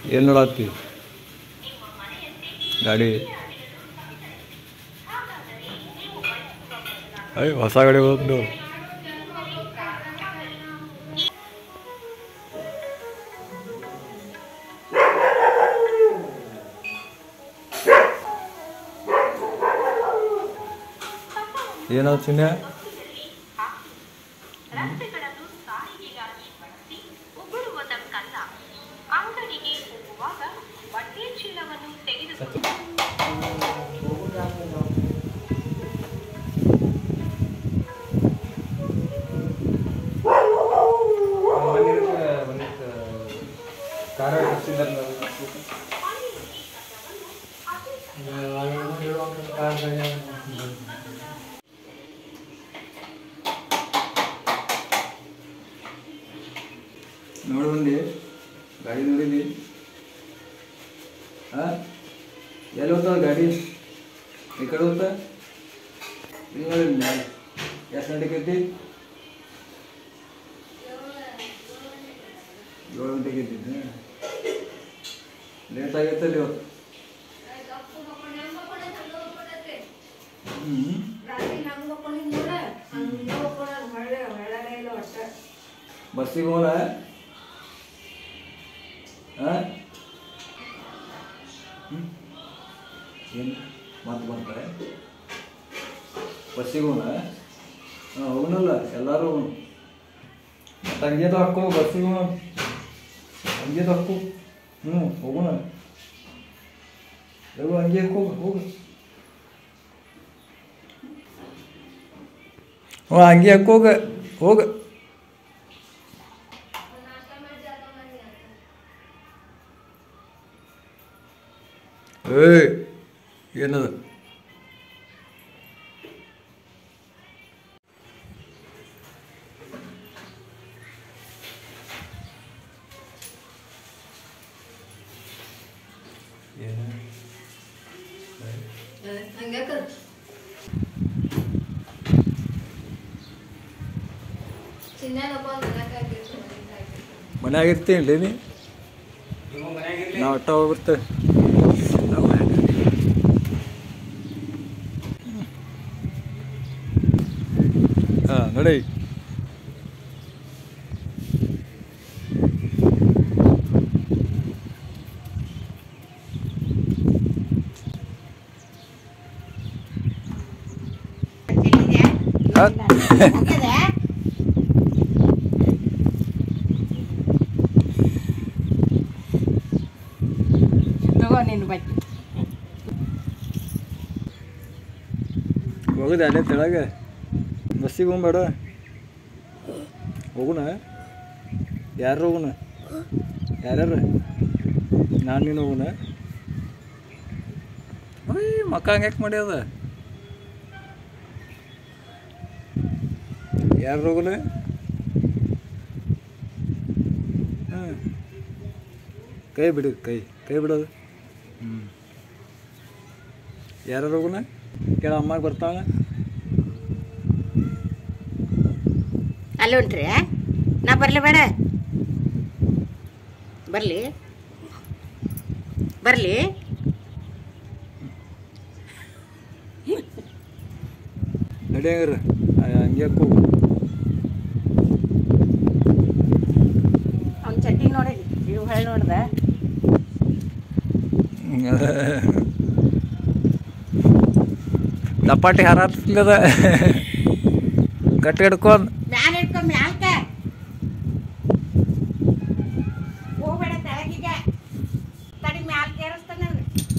ಏನು ನೋಡತ್ತಿ ಗಾಡಿ ಅಯ್ಯ ಹೊಸ ಗಾಡಿ ಬಂದು ಏನಾದ್ರು ಚಿನ್ನ ರಸ್ತೆಗಳನ್ನು ಸಾರಿಗೆಗಾಗಿ ಬಳಸಿ ಉಗುಳುವುದಕ್ಕಲ್ಲ ಅಂಗಡಿಗೆ ಹೋಗುವಾಗ ಬಟ್ಟೆ ಚೀಲವನ್ನು ತೆಗೆದುಕೊಂಡು ನೋಡಿ ಬಂದಿ ಗಾಡಿ ನೋಡಿದಿ ಹಾಂ ಎಲ್ಲಿ ಹೋಗ್ತದ ಗಾಡಿ ಈ ಕಡೆ ಹೋಗ್ತಾ ಇಲ್ಲಿ ನೋಡಿ ಎಷ್ಟು ಗಂಟೆಗೆ ಏಳು ಗಂಟೆಗೆ ಎದ್ದಿದ್ದೆ ಲೇಟ್ ಆಗೈತಲ್ಲ ಇವತ್ತು ಹ್ಞೂ ಬಸ್ಸಿಗೆ ಹೋಗೋಣ ಹಾಂ ಏನು ಮಾತು ಬರ್ತಾರೆ ಬಸ್ಸಿಗೆ ಹೋಗೋಣ ಹಾಂ ಹೋಗೋಣಲ್ಲ ಎಲ್ಲರೂ ಹೋಗೋಣ ಮತ್ತು ಹಂಗೆ ಹಾಕೋ ಬಸ್ಸಿಗೆ ಹೋಗೋಣ ಹಂಗೆ ಹಾಕು ಹ್ಞೂ ಹೋಗೋಣ ಹೋಗು ಹಂಗೆ ಹೋಗು ಹೋಗು ಹ್ಞೂ ಹಂಗೆ ಹಾಕೋಗ ಹೋಗ ಏಯ್ ಏನದ ಏನು ಮನ್ಯಾಗ ಇರ್ತೀನಿ ನೀ ನಾವು ಅಟ್ಟ ಹೋಗ್ಬಿಡ್ತೇವೆ ಹಾಂ ನೋಡಿ ತಗೋ ನೀನು ಬೈಕ್ ಹೋಗುದ ಅಲ್ಲೇ ತೆಳಗೆ ಬಸ್ಸಿಗೆ ಹೋಗ್ಬೇಡ ಹೋಗುಣ ಯಾರು ಹೋಗುಣ ಯಾರ್ಯಾರು ನಾನು ನೀನು ಹೋಗುಣ ಅಯ್ಯ ಮಕ್ಕ ಹಂಗ್ಯಾಕೆ ಮಾಡ್ಯದ ಯಾರು ಹೋಗುಣ ಹಾಂ ಕೈ ಬಿಡು ಕೈ ಕೈ ಬಿಡೋದು ಹ್ಞೂ ಯಾರು ಹೋಗುಣ ಕೇಳ ಅಮ್ಮಗೆ ಬರ್ತಾವ ಅಲ್ಲಿ ಹೊಂಟ್ರಿ ನಾ ಬರಲಿ ಬೇಡ ಬರಲಿ ಬರಲಿ ನಡಿ ಹಂಗಾರ ಹಂಗೆ ಹೋಗು ಅವ್ನ ಚಟ್ನಿ ನೋಡಿ ಇವು ಹೇಳಿ ನೋಡ್ದೆ ದಪಾಟಿ ಹಾರಾತ್ಲದ ಗಟ್ಟಿ ಹಿಡ್ಕೊಂಡ್ ಮ್ಯಾಲ ಇಟ್ಕೊ ಮ್ಯಾಲ್ಕ ಹೋಗ್ಬೇಡ ತೆಳಗಿಗೆ ತಡಿ ಮ್ಯಾಲ್ ಕೇರಿಸ್ತಾನೆ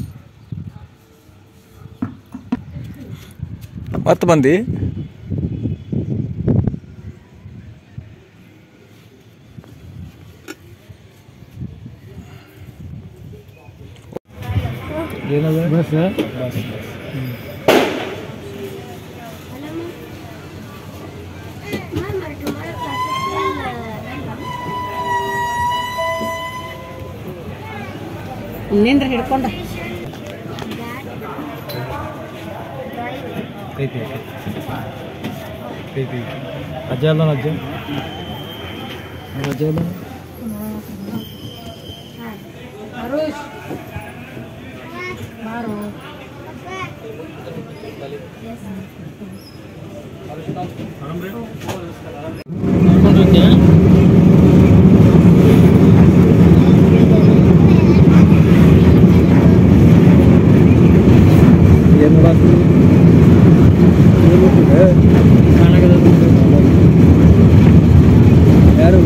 ಮತ್ತೆ ಬಂದಿ ಏನದ ಬಸ್ ಬಸ್ ನಿಂದ್ರ ಹಿಡ್ಕೊಂಡ ಐತಿ ಐತಿ ಅಜ್ಜ ಅಲ್ಲ ಅಜ್ಜ ಅಜ್ಜ ಅಲ್ಲ ಏನು ಮಾಡತ್ತಿ ಏನು ಮಾಡ್ತಿದ್ದೆ? ಯಾರು